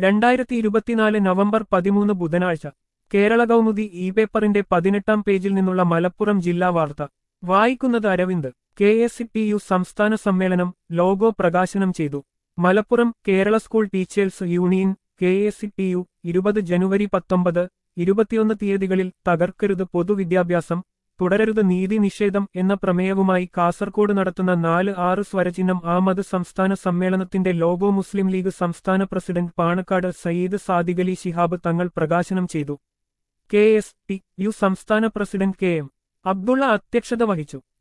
രണ്ടായിരത്തി ഇരുപത്തിനാല് നവംബർ പതിമൂന്ന് ബുധനാഴ്ച കേരള കൗമുദി ഇ പേപ്പറിന്റെ പതിനെട്ടാം പേജിൽ നിന്നുള്ള മലപ്പുറം ജില്ലാ വാർത്ത വായിക്കുന്നത് Aravind K S T U സംസ്ഥാന സമ്മേളനം ലോഗോ പ്രകാശനം ചെയ്തു Malappuram Kerala school teachers union K S T U ഇരുപത് ജനുവരി പത്തൊമ്പത് ഇരുപത്തിയൊന്ന് തീയതികളിൽ തകർക്കരുത് പൊതുവിദ്യാഭ്യാസം തുടരരുത് നീതി നിഷേധം എന്ന പ്രമേയവുമായി കാസർകോട് നടത്തുന്ന നാല് ആറ് സ്വരചിഹ്നം ആമത് സംസ്ഥാന സമ്മേളനത്തിന്റെ ലോഗോ മുസ്ലിം ലീഗ് സംസ്ഥാന പ്രസിഡന്റ് പാണക്കാട് സയ്യിദ് സാദിഖലി ശിഹാബ് തങ്ങൾ പ്രകാശനം ചെയ്തു കെ എസ് ടി യു സംസ്ഥാന പ്രസിഡന്റ് കെ എം അബ്ദുള്ള അധ്യക്ഷത വഹിച്ചു